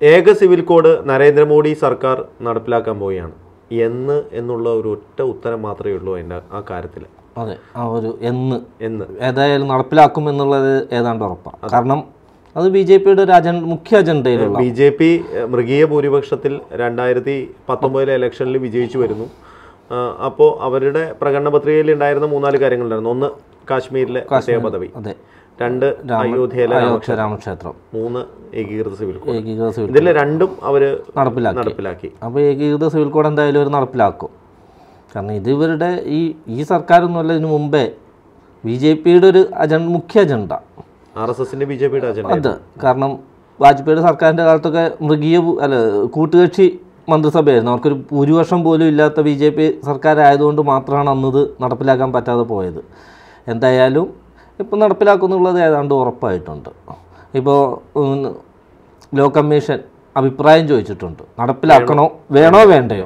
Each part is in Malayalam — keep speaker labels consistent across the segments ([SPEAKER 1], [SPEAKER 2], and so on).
[SPEAKER 1] ഏക സിവിൽ കോഡ് നരേന്ദ്രമോദി സർക്കാർ നടപ്പിലാക്കാൻ പോവുകയാണ് എന്ന് എന്നുള്ള ഒരു ഒറ്റ ഉത്തരം മാത്രമേ ഉള്ളൂ അതിൻ്റെ ആ കാര്യത്തിൽ
[SPEAKER 2] അതെ ആ ഒരു എന്ന്
[SPEAKER 1] എന്ന്
[SPEAKER 2] ഏതായാലും നടപ്പിലാക്കും എന്നുള്ളത് ഏതാണ്ട് ഉറപ്പാണ് കാരണം അത് ബി ജെ പിയുടെ ഒരു അജണ്ട മുഖ്യ അജണ്ടയിലുള്ള
[SPEAKER 1] ബി ജെ പി മൃഗീയ ഭൂരിപക്ഷത്തിൽ രണ്ടായിരത്തി പത്തൊമ്പതിലെ ഇലക്ഷനിൽ വിജയിച്ചു വരുന്നു അപ്പോൾ അവരുടെ പ്രകടന പത്രികയിൽ ഉണ്ടായിരുന്ന മൂന്നാല് കാര്യങ്ങളുണ്ടായിരുന്നു ഒന്ന് കാശ്മീരിലെ പ്രത്യേക പദവി
[SPEAKER 2] അതെ
[SPEAKER 1] രണ്ട് അയോധ്യയിലെ
[SPEAKER 2] അയോധ്യ രാമക്ഷേത്രം
[SPEAKER 1] മൂന്ന് ഏകീകൃത സിവിൽ കോഡ്
[SPEAKER 2] ഏകീകൃത സിവിൽ
[SPEAKER 1] ഇതിൽ രണ്ടും അവർ
[SPEAKER 2] നടപ്പിലാക്കി
[SPEAKER 1] നടപ്പിലാക്കി
[SPEAKER 2] അപ്പോൾ ഏകീകൃത സിവിൽ കോഡ് എന്തായാലും അവർ നടപ്പിലാക്കും കാരണം ഇത് ഇവരുടെ ഈ ഈ സർക്കാരൊന്നുമല്ല ഇതിനു മുമ്പേ ബി ജെ പിയുടെ ഒരു അജണ്ട മുഖ്യ അജണ്ട
[SPEAKER 1] ആർ എസ് എസിന്റെ ബി ജെ പിയുടെ അജണ്ട
[SPEAKER 2] അത് കാരണം വാജ്പേയിയുടെ സർക്കാരിൻ്റെ കാലത്തൊക്കെ മൃഗീയ ഭൂ- അല്ല കൂട്ടുകക്ഷി മന്ത്രിസഭയായിരുന്നു അവർക്കൊരു ഭൂരിപക്ഷം പോലും ഇല്ലാത്ത ബി ജെ പി സർക്കാരായതുകൊണ്ട് മാത്രമാണ് അന്നത് നടപ്പിലാക്കാൻ പറ്റാതെ പോയത് എന്തായാലും ഇപ്പോൾ നടപ്പിലാക്കുന്നുള്ളത് ഏതാണ്ട് ഉറപ്പായിട്ടുണ്ട് ഇപ്പോൾ ഉം, ലോ കമ്മീഷൻ അഭിപ്രായം ചോദിച്ചിട്ടുണ്ട് നടപ്പിലാക്കണോ വേണോ വേണ്ടയോ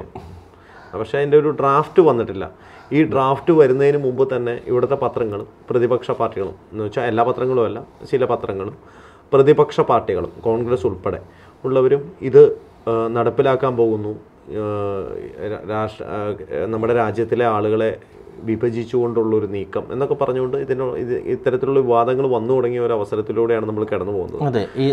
[SPEAKER 1] പക്ഷേ അതിൻ്റെ ഒരു ഡ്രാഫ്റ്റ് വന്നിട്ടില്ല ഈ ഡ്രാഫ്റ്റ് വരുന്നതിന് മുമ്പ് തന്നെ ഇവിടുത്തെ പത്രങ്ങളും പ്രതിപക്ഷ പാർട്ടികളും എന്ന് വെച്ചാൽ എല്ലാ പത്രങ്ങളും അല്ല ചില പത്രങ്ങളും പ്രതിപക്ഷ പാർട്ടികളും കോൺഗ്രസ് ഉൾപ്പെടെ ഉള്ളവരും ഇത് ആ, നടപ്പിലാക്കാൻ പോകുന്നു ആ, രാ- രാഷ്ട്ര ആ, നമ്മുടെ രാജ്യത്തിലെ ആളുകളെ വിഭജിച്ചുകൊണ്ടുള്ള ഒരു നീക്കം എന്നൊക്കെ പറഞ്ഞുകൊണ്ട് ഇതിന് ഇത് ഇത്തരത്തിലുള്ള വിവാദങ്ങൾ വന്നു തുടങ്ങിയ ഒരു അവസരത്തിലൂടെയാണ് നമ്മൾ കടന്നു പോകുന്നത്
[SPEAKER 2] അതെ ഈ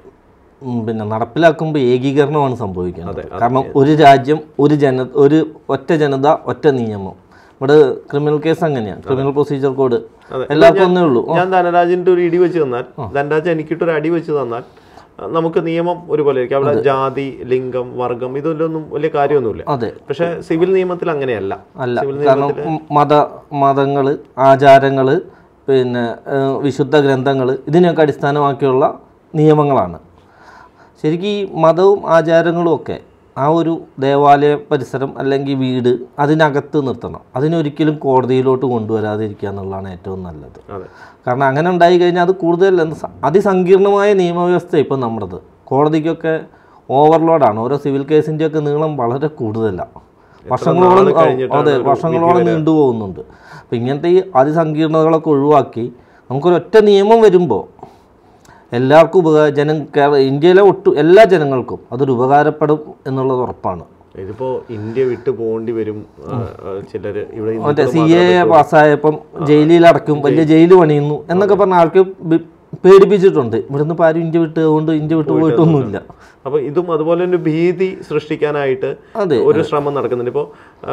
[SPEAKER 2] ഉം, പിന്നെ നടപ്പിലാക്കുമ്പോൾ ഏകീകരണമാണ് സംഭവിക്കുന്നത് കാരണം ഒരു രാജ്യം ഒരു ജന ഒരു ഒറ്റ ജനത ഒറ്റ നിയമം ഇവിടെ ക്രിമിനൽ കേസ് അങ്ങനെയാണ് ക്രിമിനൽ പ്രൊസീജിയർ കോഡ്
[SPEAKER 1] അതെ.
[SPEAKER 2] എല്ലാവർക്കും ഒന്നേ ഉള്ളൂ
[SPEAKER 1] ഞാൻ ധനരാജിന്റെ ഒരു ഇടി വെച്ച് തന്നാൽ ധനരാജ് എനിക്കിട്ടൊരു അടി വെച്ച് തന്നാൽ ആ, നമുക്ക് നിയമം ഒരുപോലെ ആയിരിക്കും അവിടെ ജാതി ലിംഗം വർഗം ഇതിലൊന്നും വലിയ കാര്യമൊന്നുമില്ല
[SPEAKER 2] അതെ
[SPEAKER 1] പക്ഷെ സിവിൽ നിയമത്തിൽ അങ്ങനെയല്ല
[SPEAKER 2] അല്ല
[SPEAKER 1] സിവിൽ
[SPEAKER 2] കാരണം മത മതങ്ങൾ ആചാരങ്ങൾ പിന്നെ ഏഹ്, വിശുദ്ധ ഗ്രന്ഥങ്ങൾ ഇതിനെയൊക്കെ അടിസ്ഥാനമാക്കിയുള്ള നിയമങ്ങളാണ് ശരിക്കും ഈ മതവും ആചാരങ്ങളും ഒക്കെ ആ ഒരു ദേവാലയ പരിസരം അല്ലെങ്കിൽ വീട് അതിനകത്ത് നിർത്തണം അതിനൊരിക്കലും കോടതിയിലോട്ട് കൊണ്ടുവരാതിരിക്കുക എന്നുള്ളതാണ് ഏറ്റവും നല്ലത്
[SPEAKER 1] അതെ
[SPEAKER 2] കാരണം അങ്ങനെ ഉണ്ടായി കഴിഞ്ഞാൽ അത് കൂടുതൽ എന്ത് സ- അതിസങ്കീർണമായ നിയമവ്യവസ്ഥ ഇപ്പം നമ്മുടേത് കോടതിക്കൊക്കെ ഓവർലോഡാണ് ഓരോ സിവിൽ കേസിൻ്റെയൊക്കെ നീളം വളരെ കൂടുതലാണ് വർഷങ്ങളോളം
[SPEAKER 1] നാള് കഴിഞ്ഞിട്ടാണ്
[SPEAKER 2] അതെ
[SPEAKER 1] ഒരു
[SPEAKER 2] വർഷങ്ങളോളം നീണ്ടുപോകുന്നുണ്ട് അപ്പം ഇങ്ങനത്തെ ഈ അതിസങ്കീർണതകളൊക്കെ ഒഴിവാക്കി നമുക്കൊരൊറ്റ നിയമം വരുമ്പോൾ എല്ലാവർക്കും ഉപകാര ജനം കേരള ഇന്ത്യയിലെ ഒട്ടു എല്ലാ ജനങ്ങൾക്കും അതൊരു ഉപകാരപ്പെടും എന്നുള്ളത് ഉറപ്പാണ്
[SPEAKER 1] ഇതിപ്പോ ഇന്ത്യ വിട്ടു പോകേണ്ടി വരും ആ, ആ, ചിലര് ഇവിടെ
[SPEAKER 2] മറ്റേ
[SPEAKER 1] ഹിന്ദുക്കൾ
[SPEAKER 2] സി എ പാസ്സായപ്പം ജയിലിൽ അടക്കും വലിയ ജയിൽ പണിയുന്നു എന്നൊക്കെ പറഞ്ഞ ആൾക്ക് ബി- പേടിപ്പിച്ചിട്ടുണ്ട് ഇവിടുന്ന് ഇപ്പം ആരും ഇന്ത്യ വിട്ട് കൊണ്ട് ഇന്ത്യ വിട്ട് പോയിട്ടൊന്നുമില്ല
[SPEAKER 1] അപ്പൊ ഇതും അതുപോലെ ഒരു ഭീതി സൃഷ്ടിക്കാനായിട്ട്
[SPEAKER 2] അതെ
[SPEAKER 1] ഒരു ശ്രമം നടക്കുന്നുണ്ട് ഇപ്പോൾ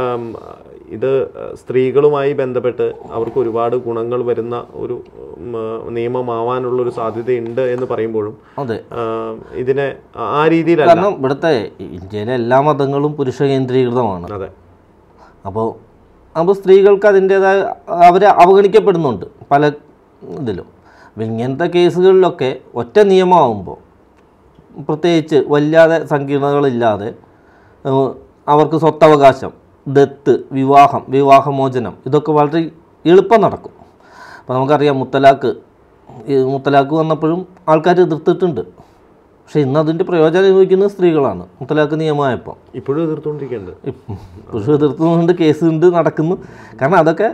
[SPEAKER 1] ഇത് സ്ത്രീകളുമായി ബന്ധപ്പെട്ട് അവർക്ക് ഒരുപാട് ഗുണങ്ങൾ വരുന്ന ഒരു ഉം, നിയമമാവാനുള്ള ഒരു സാധ്യതയുണ്ട് എന്ന് പറയുമ്പോഴും
[SPEAKER 2] അതെ
[SPEAKER 1] ആ, ഇതിനെ ആ രീതിയിലല്ല
[SPEAKER 2] കാരണം ഇവിടുത്തെ ഇന്ത്യയിലെ എല്ലാ മതങ്ങളും പുരുഷ കേന്ദ്രീകൃതമാണ്
[SPEAKER 1] അതെ
[SPEAKER 2] അപ്പോൾ അപ്പോൾ സ്ത്രീകൾക്ക് അതിൻ്റേതായ അവരെ അവഗണിക്കപ്പെടുന്നുണ്ട് പല ഇതിലും അപ്പം ഇങ്ങനത്തെ കേസുകളിലൊക്കെ ഒറ്റ നിയമമാകുമ്പോൾ പ്രത്യേകിച്ച് വല്ലാതെ സങ്കീർണതകളില്ലാതെ ഏഹ്, അവർക്ക് സ്വത്തവകാശം ദത്ത് വിവാഹം വിവാഹമോചനം ഇതൊക്കെ വളരെ എളുപ്പം നടക്കും അപ്പോൾ നമുക്കറിയാം മുത്തലാഖ് ഈ മുത്തലാഖ് വന്നപ്പോഴും ആൾക്കാർ എതിർത്തിട്ടുണ്ട് പക്ഷേ ഇന്ന് അതിൻ്റെ പ്രയോജനം അനുഭവിക്കുന്നത് സ്ത്രീകളാണ് മുത്തലാഖ് നിയമമായപ്പോൾ
[SPEAKER 1] ഇപ്പോഴും എതിർത്തുകൊണ്ടിരിക്കുന്നുണ്ട്
[SPEAKER 2] പുരുഷ എതിർത്തുകൊണ്ട് കേസ് ഉണ്ട് നടക്കുന്നു കാരണം അതൊക്കെ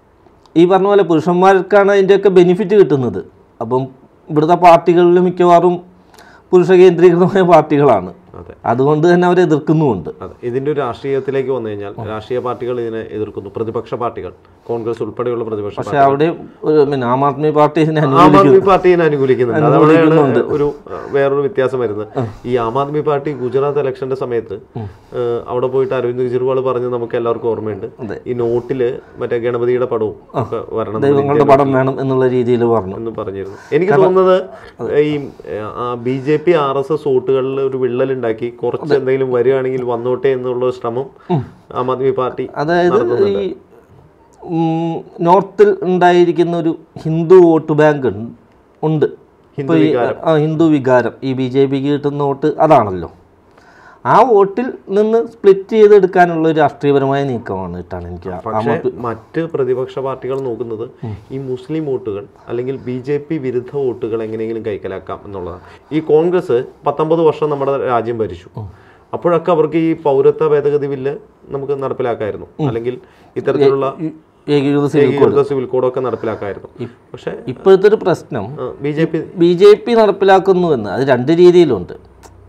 [SPEAKER 2] ഈ പറഞ്ഞ പോലെ പുരുഷന്മാർക്കാണ് അതിൻ്റെയൊക്കെ ബെനിഫിറ്റ് കിട്ടുന്നത് അപ്പം ഇവിടുത്തെ പാർട്ടികളിൽ മിക്കവാറും പുരുഷ കേന്ദ്രീകൃതമായ പാർട്ടികളാണ്
[SPEAKER 1] അതെ
[SPEAKER 2] അതുകൊണ്ട് തന്നെ അവരെ എതിർക്കുന്നുമുണ്ട്
[SPEAKER 1] അതെ ഇതിന്റെ ഒരു രാഷ്ട്രീയത്തിലേക്ക് വന്നു കഴിഞ്ഞാൽ രാഷ്ട്രീയ പാർട്ടികൾ ഇതിനെ എതിർക്കുന്നു പ്രതിപക്ഷ പാർട്ടികൾ കോൺഗ്രസ് ഉൾപ്പെടെയുള്ള പ്രതിപക്ഷ
[SPEAKER 2] പക്ഷെ അവിടെ ഒരു പിന്നെ ആം ആദ്മി പാർട്ടി ഇതിനെ
[SPEAKER 1] ആം
[SPEAKER 2] അനുകൂലിക്കുന്നു
[SPEAKER 1] ആദ്മി പാർട്ടിയെ അനുകൂലിക്കുന്നുണ്ട് അതവിടെയാണ് ഒരു അഹ്, വേറൊരു വ്യത്യാസം വരുന്നത് ഈ ആം ആദ്മി പാർട്ടി ഗുജറാത്ത് ഇലക്ഷന്റെ സമയത്ത് ഏഹ്, അവിടെ പോയിട്ട് അരവിന്ദ് കെജ്രിവാൾ പറഞ്ഞ് നമുക്ക് എല്ലാവർക്കും ഓർമ്മയുണ്ട്
[SPEAKER 2] അതെ.
[SPEAKER 1] ഈ നോട്ടില് മറ്റേ ഗണപതിയുടെ പടവും ഒക്കെ വരണം
[SPEAKER 2] ദൈവങ്ങളുടെ പടം വേണം എന്നുള്ള രീതിയിൽ പറഞ്ഞു
[SPEAKER 1] എന്ന് പറഞ്ഞിരുന്നു എനിക്ക് തോന്നുന്നത് ഈ B J P R S S വോട്ടുകളിൽ ഒരു വിള്ളലുണ്ടാക്കി കുറച്ച് എന്തെങ്കിലും വരികയാണെങ്കിൽ വന്നോട്ടെ എന്നുള്ള ഒരു ശ്രമം ആം ആദ്മി പാർട്ടി
[SPEAKER 2] അതായത് ഈ ഉം, നോർത്തിൽ ഉണ്ടായിരിക്കുന്ന ഒരു ഹിന്ദു വോട്ട് ബാങ്ക് ഉണ്ട്- ഉണ്ട്
[SPEAKER 1] ഹിന്ദു
[SPEAKER 2] ഇപ്പോൾ ഈ ആ, ഹിന്ദു വികാരം ഈ ബി ജെ പിക്ക് കിട്ടുന്ന വോട്ട് അതാണല്ലോ ആ വോട്ടിൽ നിന്ന് സ്പ്ലിറ്റ് ചെയ്തെടുക്കാനുള്ള ഒരു രാഷ്ട്രീയപരമായ നീക്കമാണ് ഇട്ടാണ് എനിക്ക് ആ- ആ
[SPEAKER 1] പക്ഷേ മറ്റ് പ്രതിപക്ഷ പാർട്ടികൾ നോക്കുന്നത് ഈ മുസ്ലിം വോട്ടുകൾ അല്ലെങ്കിൽ ബി ജെ പി വിരുദ്ധ വോട്ടുകൾ എങ്ങനെയെങ്കിലും കൈക്കലാക്കാം എന്നുള്ളതാണ് ഈ കോൺഗ്രസ് പത്തൊമ്പത് വർഷം നമ്മുടെ രാജ്യം ഭരിച്ചു അപ്പോഴൊക്കെ അവർക്ക് ഈ പൗരത്വ ഭേദഗതി ബില്ല് നമുക്ക് നടപ്പിലാക്കായിരുന്നു അല്ലെങ്കിൽ ഇത്തരത്തിലുള്ള
[SPEAKER 2] ഈ ഏകീകൃത സിവിൽ
[SPEAKER 1] ഏകീകൃത സിവിൽ കോഡൊക്കെ നടപ്പിലാക്കായിരുന്നു പക്ഷേ
[SPEAKER 2] ഇപ്പോഴത്തെ ഒരു പ്രശ്നം
[SPEAKER 1] B J P
[SPEAKER 2] B J P നടപ്പിലാക്കുന്നുവെന്ന് അത് രണ്ട് രീതിയിലുണ്ട്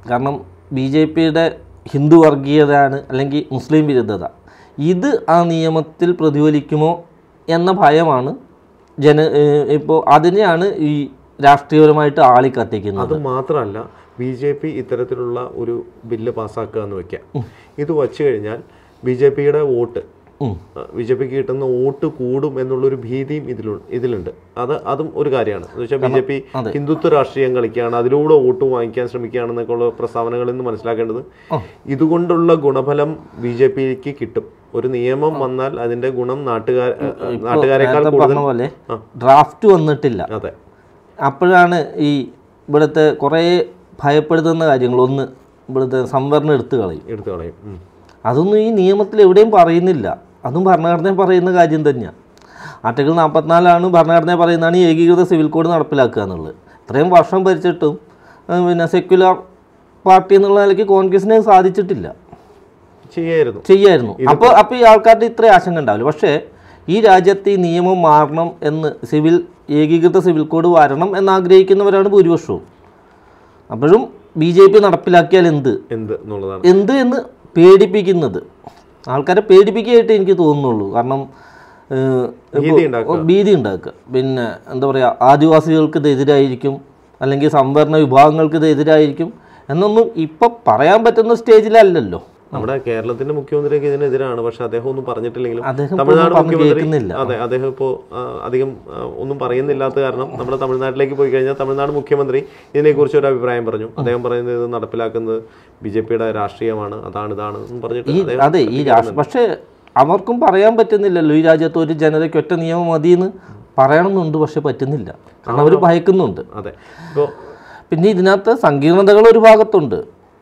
[SPEAKER 2] കാരണം ബി ജെ പിയുടെ ഹിന്ദു വർഗീയതയാണ് അല്ലെങ്കിൽ മുസ്ലിം വിരുദ്ധത ഇത് ആ നിയമത്തിൽ പ്രതിഫലിക്കുമോ എന്ന ഭയമാണ് ജന ഇപ്പോൾ അതിനെയാണ് ഈ രാഷ്ട്രീയപരമായിട്ട് ആളിക്കത്തിക്കുന്നത്
[SPEAKER 1] അത് മാത്രമല്ല ബി ജെ പി ഇത്തരത്തിലുള്ള ഒരു ബില്ല് പാസ്സാക്കുക എന്ന് വെക്കാം ഇത് വച്ചു കഴിഞ്ഞാൽ ബി ജെ പിയുടെ വോട്ട്
[SPEAKER 2] ഉം.
[SPEAKER 1] ബി ജെ പിക്ക് കിട്ടുന്ന വോട്ട് കൂടും എന്നുള്ളൊരു ഭീതിയും ഇതിലു ഇതിലുണ്ട് അത് അതും ഒരു കാര്യമാണ് എന്ന് വെച്ചാൽ ബി ജെ പി
[SPEAKER 2] അതെ.
[SPEAKER 1] ഹിന്ദുത്വ രാഷ്ട്രീയം കളിക്കുകയാണ് അതിലൂടെ വോട്ട് വാങ്ങിക്കാൻ ശ്രമിക്കുകയാണെന്നൊക്കെ ഉള്ള പ്രസ്താവനകളിൽ നിന്ന് മനസ്സിലാക്കേണ്ടത്
[SPEAKER 2] ആ.
[SPEAKER 1] ഇതുകൊണ്ടുള്ള ഗുണഫലം ബി ജെ പിക്ക് കിട്ടും ഒരു നിയമം വന്നാൽ അതിന്റെ ഗുണം നാട്ടുകാർ നാട്ടുകാരെക്കാൾ
[SPEAKER 2] നേരത്തെ
[SPEAKER 1] കൂടുതൽ
[SPEAKER 2] പറഞ്ഞ പോലെ
[SPEAKER 1] ആ.
[SPEAKER 2] ഡ്രാഫ്റ്റ് വന്നിട്ടില്ല
[SPEAKER 1] അതെ
[SPEAKER 2] അപ്പോഴാണ് ഈ ഇവിടുത്തെ കുറേ ഭയപ്പെടുത്തുന്ന കാര്യങ്ങൾ ഒന്ന് ഇവിടുത്തെ സംവരണം എടുത്തു കളയും
[SPEAKER 1] എടുത്തു കളയും ഉം.
[SPEAKER 2] അതൊന്നും ഈ നിയമത്തിൽ എവിടെയും പറയുന്നില്ല അതും ഭരണഘടനയിൽ പറയുന്ന കാര്യം തന്നെയാണ് ആർട്ടിക്കിൾ നാൽപ്പത്തിനാലാണ് ഭരണഘടനയിൽ പറയുന്നതാണ് ഈ ഏകീകൃത സിവിൽ കോഡ് നടപ്പിലാക്കുക എന്നുള്ളത് ഇത്രയും വർഷം ഭരിച്ചിട്ടും ആ, പിന്നെ സെക്യുലർ പാർട്ടി എന്നുള്ള നിലയ്ക്ക് കോൺഗ്രസിന് അത് സാധിച്ചിട്ടില്ല
[SPEAKER 1] ചെയ്യായിരുന്നു
[SPEAKER 2] ചെയ്യായിരുന്നു അപ്പോൾ അപ്പോൾ ഈ ആൾക്കാരുടെ ഇത്ര ആശങ്ക ഉണ്ടാവില്ല പക്ഷേ ഈ രാജ്യത്ത് ഈ നിയമം മാറണം എന്ന് സിവിൽ ഏകീകൃത സിവിൽ കോഡ് വരണം എന്ന് ആഗ്രഹിക്കുന്നവരാണ് ഭൂരിപക്ഷവും അപ്പോഴും ബി ജെ പി നടപ്പിലാക്കിയാൽ എന്ത്
[SPEAKER 1] എന്ത് എന്നുള്ളതാണ്
[SPEAKER 2] എന്ത് എന്ന് പേടിപ്പിക്കുന്നത് ആൾക്കാരെ പേടിപ്പിക്കുകയായിട്ട് എനിക്ക് തോന്നുന്നുള്ളൂ കാരണം ഏഹ്, ഇപ്പൊ
[SPEAKER 1] ഭീതി ഉണ്ടാക്കുക.
[SPEAKER 2] ഭീതി ഉണ്ടാക്കുക പിന്നെ എന്താ പറയുക ആദിവാസികൾക്ക് ഇത് എതിരായിരിക്കും അല്ലെങ്കിൽ സംവരണ വിഭാഗങ്ങൾക്ക് ഇത് എതിരായിരിക്കും എന്നൊന്നും ഇപ്പം പറയാൻ പറ്റുന്ന സ്റ്റേജിലല്ലല്ലോ
[SPEAKER 1] നമ്മുടെ കേരളത്തിന്റെ മുഖ്യമന്ത്രിക്ക് ഇതിനെതിരാണ് പക്ഷെ അദ്ദേഹം ഒന്നും പറഞ്ഞിട്ടില്ലെങ്കിലും
[SPEAKER 2] അദ്ദേഹം ഇപ്പൊ
[SPEAKER 1] തമിഴ്നാട്
[SPEAKER 2] ഒന്നും പറഞ്ഞ്
[SPEAKER 1] മുഖ്യമന്ത്രി
[SPEAKER 2] കേൾക്കുന്നില്ല.
[SPEAKER 1] അതെ അദ്ദേഹം ഇപ്പോൾ അധികം ആ, ഒന്നും പറയുന്നില്ലാത്ത കാരണം നമ്മുടെ തമിഴ്നാട്ടിലേക്ക് പോയി കഴിഞ്ഞാൽ തമിഴ്നാട് മുഖ്യമന്ത്രി ഇതിനെക്കുറിച്ച് ഒരു അഭിപ്രായം പറഞ്ഞു അദ്ദേഹം പറയുന്നത് ഇത് നടപ്പിലാക്കുന്നത് ബി ജെ പിയുടെ രാഷ്ട്രീയമാണ് അതാണ് ഇതാണ് എന്ന് പറഞ്ഞിട്ട്
[SPEAKER 2] ഈ
[SPEAKER 1] അദ്ദേഹം
[SPEAKER 2] അതെ ഈ രാഷ്ട്ര പക്ഷേ അവർക്കും പറയാൻ പറ്റുന്നില്ലല്ലോ ഈ രാജ്യത്ത് ഒരു ജനതയ്ക്ക് ഒറ്റ നിയമം മതിയെന്ന് പറയണമെന്നുണ്ട് പക്ഷെ പറ്റുന്നില്ല കാരണം അവർ ഭയക്കുന്നുണ്ട്
[SPEAKER 1] അതെ ഇപ്പോൾ
[SPEAKER 2] പിന്നെ ഇതിനകത്ത് സങ്കീർണതകൾ ഒരു ഭാഗത്തുണ്ട്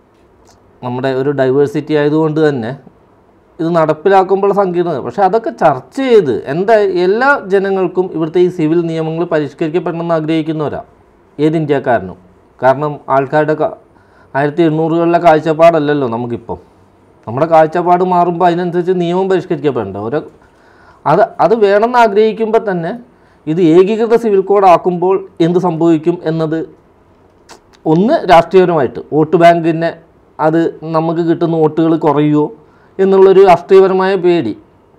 [SPEAKER 2] നമ്മുടെ ഒരു ഡൈവേഴ്സിറ്റി ആയതുകൊണ്ട് തന്നെ ഇത് നടപ്പിലാക്കുമ്പോൾ സങ്കീർണത പക്ഷെ അതൊക്കെ ചർച്ച ചെയ്ത് എന്താ എല്ലാ ജനങ്ങൾക്കും ഇവിടുത്തെ ഈ സിവിൽ നിയമങ്ങൾ പരിഷ്കരിക്കപ്പെടണമെന്ന് ആഗ്രഹിക്കുന്നവരാ ഏത് ഇന്ത്യക്കാരനും കാരണം ആൾക്കാരുടെ ക- ആയിരത്തി എണ്ണൂറുകളിലെ കാഴ്ചപ്പാടല്ലല്ലോ നമുക്കിപ്പം നമ്മുടെ കാഴ്ചപ്പാട് മാറുമ്പോൾ അതിനനുസരിച്ച് നിയമം പരിഷ്കരിക്കപ്പെടേണ്ട ഓരോ അത് അത് വേണമെന്ന് ആഗ്രഹിക്കുമ്പോൾ തന്നെ ഇത് ഏകീകൃത സിവിൽ കോഡ് ആക്കുമ്പോൾ എന്ത് സംഭവിക്കും എന്നത് ഒന്ന് രാഷ്ട്രീയപരമായിട്ട് വോട്ട് ബാങ്കിനെ അത് നമുക്ക് കിട്ടുന്ന വോട്ടുകൾ കുറയുമോ എന്നുള്ളൊരു രാഷ്ട്രീയപരമായ പേടി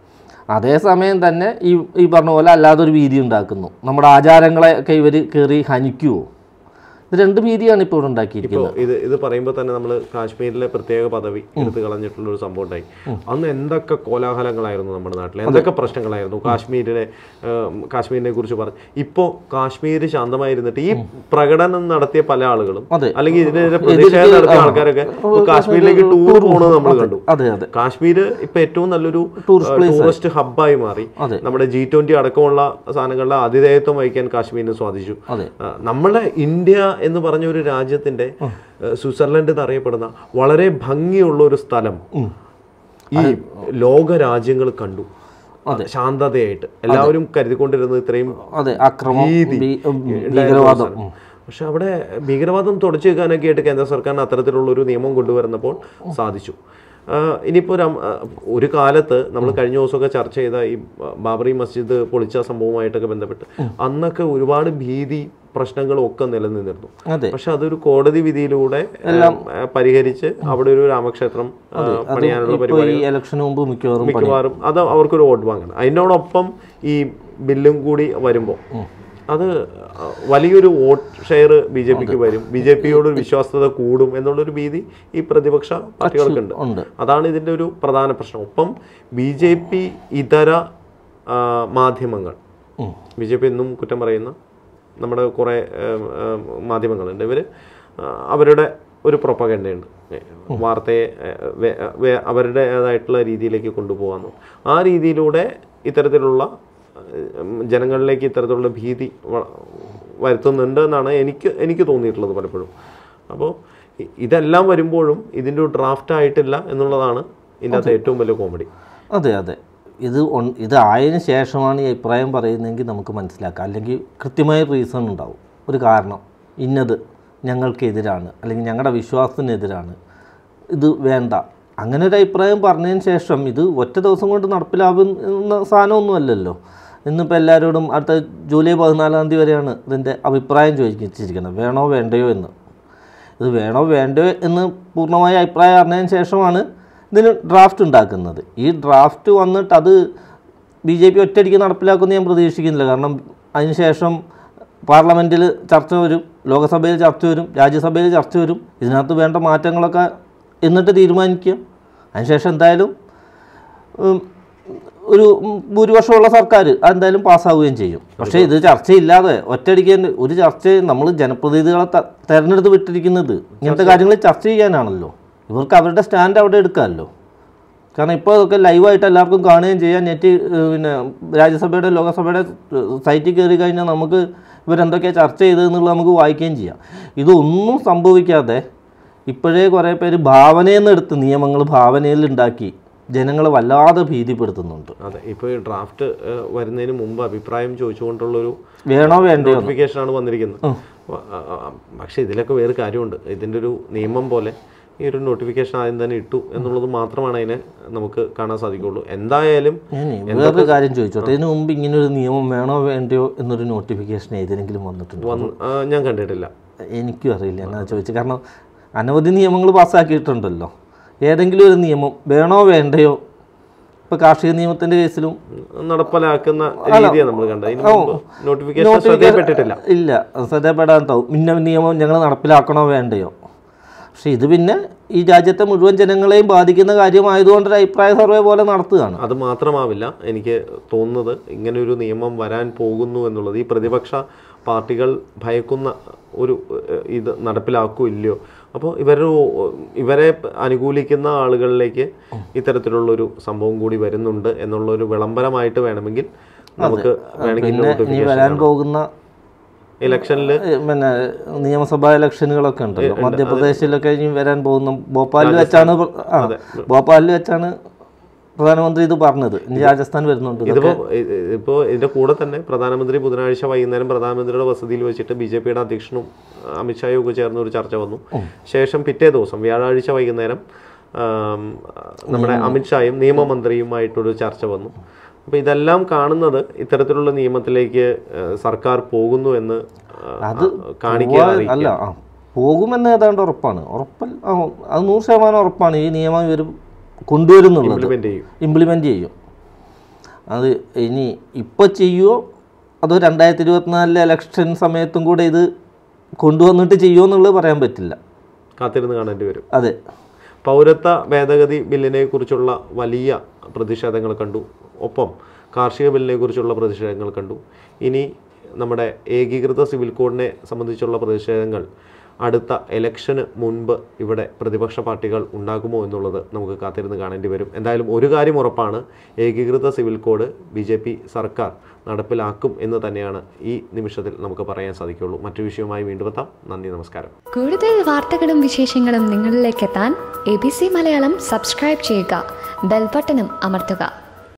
[SPEAKER 2] അതേസമയം തന്നെ ഈ ഈ പറഞ്ഞ പോലെ അല്ലാതൊരു ഭീതി ഉണ്ടാക്കുന്നു നമ്മുടെ ആചാരങ്ങളെയൊക്കെ ഇവർ കയറി ഹനിക്കുമോ ഇത് രണ്ട് ഭീതിയാണ് ഇപ്പോൾ ഇവിടെ
[SPEAKER 1] ഇപ്പോൾ
[SPEAKER 2] ഉണ്ടാക്കിയിരിക്കുന്നത്
[SPEAKER 1] ഇത് ഇത് പറയുമ്പോൾ തന്നെ നമ്മൾ കാശ്മീരിലെ പ്രത്യേക പദവി എടുത്തു കളഞ്ഞിട്ടുള്ള ഒരു സംഭവം ഉണ്ടായി അന്ന് എന്തൊക്കെ കോലാഹലങ്ങളായിരുന്നു നമ്മുടെ നാട്ടിൽ എന്തൊക്കെ പ്രശ്നങ്ങളായിരുന്നു കാശ്മീരിനെ ഏം, കാശ്മീരിനെ കുറിച്ച് പറഞ്ഞു ഇപ്പോൾ കാശ്മീർ ശാന്തമായിരുന്നിട്ട് ഈ പ്രകടനം നടത്തിയ പല ആളുകളും
[SPEAKER 2] അതെ.
[SPEAKER 1] അല്ലെങ്കിൽ ഇതിനെതിരെ പ്രതിഷേധം നടത്തിയ ആൾക്കാരൊക്കെ ഇപ്പോൾ കാശ്മീരിലേക്ക് ടൂർ പോകുന്നത് നമ്മൾ കണ്ടു
[SPEAKER 2] അതെ അതെ
[SPEAKER 1] കാശ്മീർ ഇപ്പൊ ഏറ്റവും നല്ലൊരു
[SPEAKER 2] Tourist place
[SPEAKER 1] ടൂറിസ്റ്റ് ഹബ്ബായി മാറി
[SPEAKER 2] അതെ.
[SPEAKER 1] നമ്മുടെ ജി ട്വന്റി അടക്കമുള്ള സാധനങ്ങളുടെ ആതിഥേയത്വം വഹിക്കാൻ കാശ്മീരിന് സ്വാധിച്ചു
[SPEAKER 2] അതെ
[SPEAKER 1] ആ, നമ്മളെ ഇന്ത്യ എന്ന് പറഞ്ഞ ഒരു രാജ്യത്തിന്റെ ഏഹ്, സ്വിറ്റ്സർലൻഡ് എന്നറിയപ്പെടുന്ന വളരെ ഭംഗിയുള്ള ഒരു സ്ഥലം ഈ ലോക രാജ്യങ്ങൾ കണ്ടു ശാന്തതയായിട്ട് എല്ലാവരും കരുതിക്കൊണ്ടിരുന്നത് ഇത്രയും
[SPEAKER 2] അതെ അക്രമം
[SPEAKER 1] ഭീതി
[SPEAKER 2] ഭീ- ഉം,
[SPEAKER 1] ഉണ്ടായിരുന്ന
[SPEAKER 2] ഭീകരവാദം
[SPEAKER 1] ഒരു സ്ഥലം. പക്ഷെ അവിടെ ഭീകരവാദം തുടച്ചു വെക്കാനൊക്കെ ആയിട്ട് കേന്ദ്ര സർക്കാരിന് അത്തരത്തിലുള്ള ഒരു നിയമം കൊണ്ടുവരുന്നപ്പോൾ സാധിച്ചു ആ, ഇനിയിപ്പോൾ ഒരു അം- ആ, ഒരു കാലത്ത് നമ്മൾ കഴിഞ്ഞ ദിവസമൊക്കെ ചർച്ച ചെയ്ത ഈ ബാബറി മസ്ജിദ് പൊളിച്ച സംഭവമായിട്ടൊക്കെ ബന്ധപ്പെട്ട് അന്നൊക്കെ ഒരുപാട് ഭീതി പ്രശ്നങ്ങളും ഒക്കെ നിലനിന്നിരുന്നു
[SPEAKER 2] അതെ
[SPEAKER 1] പക്ഷെ അതൊരു കോടതി വിധിയിലൂടെ ആ, പരിഹരിച്ച് അവിടെ ഒരു രാമക്ഷേത്രം ആ, പണിയാനുള്ള
[SPEAKER 2] ഇപ്പോൾ
[SPEAKER 1] പരിപാടി
[SPEAKER 2] ഈ ഇലക്ഷന് മുമ്പ് മിക്കവാറും പണി
[SPEAKER 1] മിക്കവാറും അത് അവർക്കൊരു വോട്ട് ബാങ്കാണ് അതിനോടൊപ്പം ഈ ബില്ലും കൂടി വരുമ്പോൾ അത് വലിയൊരു വോട്ട് ഷെയർ ബി ജെ പിക്ക് വരും ബി ജെ പിയോട് ഒരു വിശ്വാസ്യത കൂടും എന്നുള്ളൊരു ഭീതി ഈ പ്രതിപക്ഷ പാർട്ടികൾക്കുണ്ട്
[SPEAKER 2] ഉണ്ട്
[SPEAKER 1] അതാണ് ഇതിൻ്റെ ഒരു പ്രധാന പ്രശ്നം ഒപ്പം ബി ജെ പി ഇതര ആ, മാധ്യമങ്ങൾ
[SPEAKER 2] ഉം.
[SPEAKER 1] ബി ജെ പി എന്നും കുറ്റം പറയുന്ന നമ്മുടെ കുറേ ഏം, ഏം, മാധ്യമങ്ങളുണ്ട് ഇവർ അവരുടെ ഒരു പ്രൊപ്പഗണ്ടയുണ്ട് വാർത്തയെ ഏ, വേ- വേ- അവരുടേതായിട്ടുള്ള രീതിയിലേക്ക് കൊണ്ടുപോകാന്നു ആ രീതിയിലൂടെ ഇത്തരത്തിലുള്ള ഏം, ജനങ്ങളിലേക്ക് ഇത്തരത്തിലുള്ള ഭീതി വ- വരുത്തുന്നുണ്ട് എന്നാണ് എനിക്ക് എനിക്ക് തോന്നിയിട്ടുള്ളത് പലപ്പോഴും അപ്പോൾ ഇ- ഇതെല്ലാം വരുമ്പോഴും ഇതിൻ്റെ ഒരു ഡ്രാഫ്റ്റ് ആയിട്ടില്ല എന്നുള്ളതാണ് ഇതിനകത്ത് ഏറ്റവും വലിയ കോമഡി
[SPEAKER 2] അതെ അതെ ഇത് ഒൺ- ഇത് ആയതിനു ശേഷമാണ് ഈ അഭിപ്രായം പറയുന്നതെങ്കിൽ നമുക്ക് മനസ്സിലാക്കാം അല്ലെങ്കിൽ കൃത്യമായ റീസൺ ഉണ്ടാവും ഒരു കാരണം ഇന്നത് ഞങ്ങൾക്കെതിരാണ് അല്ലെങ്കിൽ ഞങ്ങളുടെ വിശ്വാസത്തിനെതിരാണ് ഇത് വേണ്ട അങ്ങനെ ഒരു അഭിപ്രായം പറഞ്ഞതിന് ശേഷം ഇത് ഒറ്റ ദിവസം കൊണ്ട് നടപ്പിലാവുന്ന സാധനമൊന്നും അല്ലല്ലോ ഇന്നിപ്പോൾ എല്ലാവരോടും അടുത്ത ജൂലൈ പതിനാലാം തീയതി വരെയാണ് ഇതിൻ്റെ അഭിപ്രായം ചോദിച്ചിരിക്കുന്നത് വേണോ വേണ്ടയോ എന്ന് ഇത് വേണോ വേണ്ടോ എന്ന് പൂർണ്ണമായ അഭിപ്രായം അറിഞ്ഞതിന് ശേഷമാണ് ഇതിന് ഡ്രാഫ്റ്റ് ഉണ്ടാക്കുന്നത് ഈ ഡ്രാഫ്റ്റ് വന്നിട്ട് അത് ബി ജെ പി ഒറ്റയടിക്ക് നടപ്പിലാക്കുമെന്ന് ഞാൻ പ്രതീക്ഷിക്കുന്നില്ല കാരണം അതിനുശേഷം പാർലമെൻറ്റിൽ ചർച്ച വരും ലോകസഭയിൽ ചർച്ച വരും രാജ്യസഭയിൽ ചർച്ച വരും ഇതിനകത്ത് വേണ്ട മാറ്റങ്ങളൊക്കെ എന്നിട്ട് തീരുമാനിക്കുക അതിനുശേഷം എന്തായാലും ഉം, ഒരു ഉം, ഭൂരിപക്ഷമുള്ള സർക്കാർ അതെന്തായാലും പാസ്സാവുകയും ചെയ്യും പക്ഷേ ഇത് ചർച്ചയില്ലാതെ ഒറ്റയടിക്ക് തന്നെ ഒരു ചർച്ച നമ്മൾ ജനപ്രതിനിധികളെ ത- തെരഞ്ഞെടുത്ത് വിട്ടിരിക്കുന്നത് ഇങ്ങനത്തെ കാര്യങ്ങൾ ചർച്ച ചെയ്യാനാണല്ലോ ഇവർക്ക് അവരുടെ സ്റ്റാൻഡ് അവിടെ എടുക്കാമല്ലോ കാരണം ഇപ്പോൾ ഇതൊക്കെ ലൈവായിട്ട് എല്ലാവർക്കും കാണുകയും ചെയ്യാം നെറ്റ് ഏഹ്, പിന്നെ രാജ്യസഭയുടെ ലോകസഭയുടെ ഏഹ്, സൈറ്റിൽ കയറി കഴിഞ്ഞാൽ നമുക്ക് ഇവരെന്തൊക്കെയാണ് ചർച്ച ചെയ്തതെന്നുള്ളത് നമുക്ക് വായിക്കുകയും ചെയ്യാം ഇതൊന്നും സംഭവിക്കാതെ ഇപ്പോഴേ കുറേ പേര് ഭാവനയിൽ നിന്ന് എടുത്ത് നിയമങ്ങൾ ഭാവനയിൽ ഉണ്ടാക്കി ജനങ്ങളെ വല്ലാതെ ഭീതിപ്പെടുത്തുന്നുണ്ട്
[SPEAKER 1] അതെ ഇപ്പോൾ ഈ ഡ്രാഫ്റ്റ് ഏഹ്, വരുന്നതിന് മുമ്പ് അഭിപ്രായം ചോദിച്ചുകൊണ്ടുള്ളൊരു
[SPEAKER 2] വേണോ വേണ്ടയോ
[SPEAKER 1] നോട്ടിഫിക്കേഷനാണ് വന്നിരിക്കുന്നത് വ- ആ, ആ, പക്ഷേ ഇതിലൊക്കെ വേറെ കാര്യമുണ്ട് ഇതിൻ്റെ ഒരു നിയമം പോലെ ഈ ഒരു നോട്ടിഫിക്കേഷൻ ആദ്യം തന്നെ ഇട്ടു എന്നുള്ളത് മാത്രമാണ് അതിനെ നമുക്ക് കാണാൻ സാധിക്കുള്ളൂ എന്തായാലും
[SPEAKER 2] ഞാൻ വേറൊരു കാര്യം ചോദിച്ചോട്ടെ ഇതിനു മുമ്പ് ഇങ്ങനെ ഒരു നിയമം വേണോ വേണ്ടയോ എന്നൊരു നോട്ടിഫിക്കേഷൻ ഏതെങ്കിലും വന്നിട്ടുണ്ടോ
[SPEAKER 1] വന്ന് ആ, ഞാൻ കണ്ടിട്ടില്ല
[SPEAKER 2] എനിക്കും അറിയില്ല എന്നാ ചോദിച്ചത് കാരണം അനവധി നിയമങ്ങൾ പാസ്സാക്കിയിട്ടുണ്ടല്ലോ ഏതെങ്കിലും ഒരു നിയമം വേണോ വേണ്ടയോ ഇപ്പോൾ കാർഷിക നിയമത്തിൻ്റെ കേസിലും
[SPEAKER 1] നടപ്പിലാക്കുന്ന രീതിയാണ് നമ്മൾ കണ്ടത് ഇതിന് മുമ്പ് നോട്ടിഫിക്കേഷൻ ശ്രദ്ധയിൽപ്പെട്ടിട്ടില്ല
[SPEAKER 2] ഇല്ല ശ്രദ്ധപ്പെടാത്താവും ഇന്ന നിയമം ഞങ്ങൾ നടപ്പിലാക്കണോ വേണ്ടയോ പക്ഷെ ഇത് പിന്നെ ഈ രാജ്യത്തെ മുഴുവൻ ജനങ്ങളെയും ബാധിക്കുന്ന കാര്യമായതുകൊണ്ട് ഒരു അഭിപ്രായ സർവേ പോലെ നടത്തുകയാണ്
[SPEAKER 1] അത് മാത്രമാവില്ല എനിക്ക് തോന്നുന്നത് ഇങ്ങനൊരു നിയമം വരാൻ പോകുന്നു എന്നുള്ളത് ഈ പ്രതിപക്ഷ പാർട്ടികൾ ഭയക്കുന്ന ഒരു ഏഹ്, ഇത് നടപ്പിലാക്കൂ ഇല്ലയോ അപ്പോൾ ഇവരൊരു ഇവരെ അനുകൂലിക്കുന്ന ആളുകളിലേക്ക് ഇത്തരത്തിലുള്ളൊരു സംഭവം കൂടി വരുന്നുണ്ട് എന്നുള്ളൊരു വിളംബരമായിട്ട് വേണമെങ്കിൽ നമുക്ക് വേണമെങ്കിൽ
[SPEAKER 2] പിന്നെ ഇനി വരാൻ പോകുന്ന
[SPEAKER 1] ഇലക്ഷനിൽ
[SPEAKER 2] ഏ, പിന്നെ നിയമസഭാ ഇലക്ഷനുകളൊക്കെ ഉണ്ടല്ലോ മധ്യപ്രദേശിലൊക്കെ ഇനി വരാൻ പോകുന്ന ഭോപ്പാലിൽ വെച്ചാണ് പ്ര- ആ ഭോപ്പാലിൽ വെച്ചാണ് പ്രധാനമന്ത്രി ഇത് പറഞ്ഞത് ഇനി രാജസ്ഥാൻ വരുന്നുണ്ട്
[SPEAKER 1] ഇതിപ്പോ ഇ- ഇപ്പോ ഇതിന്റെ കൂടെ തന്നെ പ്രധാനമന്ത്രി ബുധനാഴ്ച വൈകുന്നേരം പ്രധാനമന്ത്രിയുടെ വസതിയിൽ വെച്ചിട്ട് ബി ജെ പിയുടെ അധ്യക്ഷനും ആ, അമിത്ഷായും ഒക്കെ ചേർന്ന് ഒരു ചർച്ച വന്നു ശേഷം പിറ്റേ ദിവസം വ്യാഴാഴ്ച വൈകുന്നേരം ആം, നമ്മുടെ അമിത്ഷായും നിയമമന്ത്രിയുമായിട്ടൊരു ചർച്ച വന്നു അപ്പൊ ഇതെല്ലാം കാണുന്നത് ഇത്തരത്തിലുള്ള നിയമത്തിലേക്ക് ആ, സർക്കാർ പോകുന്നു എന്ന് ആ,
[SPEAKER 2] അത്
[SPEAKER 1] കാണിക്കുക
[SPEAKER 2] പോവാ- അല്ല ആ പോകുമെന്ന് ഏതാണ്ട് ഉറപ്പാണ് ഉറപ്പല്ല ആ, അത് നൂറ് ശതമാനം ഉറപ്പാണ് ഈ നിയമം ഇവർ കൊണ്ടുവരുന്നുള്ളത്
[SPEAKER 1] ഇംപ്ലിമെന്റ് ചെയ്യും
[SPEAKER 2] ഇംപ്ലിമെൻ്റ് ചെയ്യും അത് ഇനി ഇപ്പോൾ ചെയ്യുമോ അതോ രണ്ടായിരത്തി ഇരുപത്തിനാലിലെ ഇലക്ഷൻ സമയത്തും കൂടെ ഇത് കൊണ്ടുവന്നിട്ട് ചെയ്യുമോ എന്നുള്ളത് പറയാൻ പറ്റില്ല
[SPEAKER 1] കാത്തിരുന്ന് കാണേണ്ടി വരും
[SPEAKER 2] അതെ
[SPEAKER 1] പൗരത്വ ഭേദഗതി ബില്ലിനെ കുറിച്ചുള്ള വലിയ പ്രതിഷേധങ്ങൾ കണ്ടു ഒപ്പം കാർഷിക ബില്ലിനെ കുറിച്ചുള്ള പ്രതിഷേധങ്ങൾ കണ്ടു ഇനി നമ്മുടെ ഏകീകൃത സിവിൽ കോഡിനെ സംബന്ധിച്ചുള്ള പ്രതിഷേധങ്ങൾ അടുത്ത ഇലക്ഷന് മുൻപ് ഇവിടെ പ്രതിപക്ഷ പാർട്ടികൾ ഉണ്ടാകുമോ എന്നുള്ളത് നമുക്ക് കാത്തിരുന്ന് കാണേണ്ടി വരും എന്തായാലും ഒരു കാര്യം ഉറപ്പാണ് ഏകീകൃത civil code B J P സർക്കാർ നടപ്പിലാക്കും എന്ന് തന്നെയാണ് ഈ നിമിഷത്തിൽ നമുക്ക് പറയാൻ സാധിക്കുള്ളൂ മറ്റു വിഷയവുമായി വീണ്ടും എത്താം നന്ദി നമസ്കാരം
[SPEAKER 3] കൂടുതൽ വാർത്തകളും വിശേഷങ്ങളും നിങ്ങളിലേക്ക് എത്താൻ A B C Malayalam subscribe ചെയ്യുക ബെൽബട്ടനും അമർത്തുക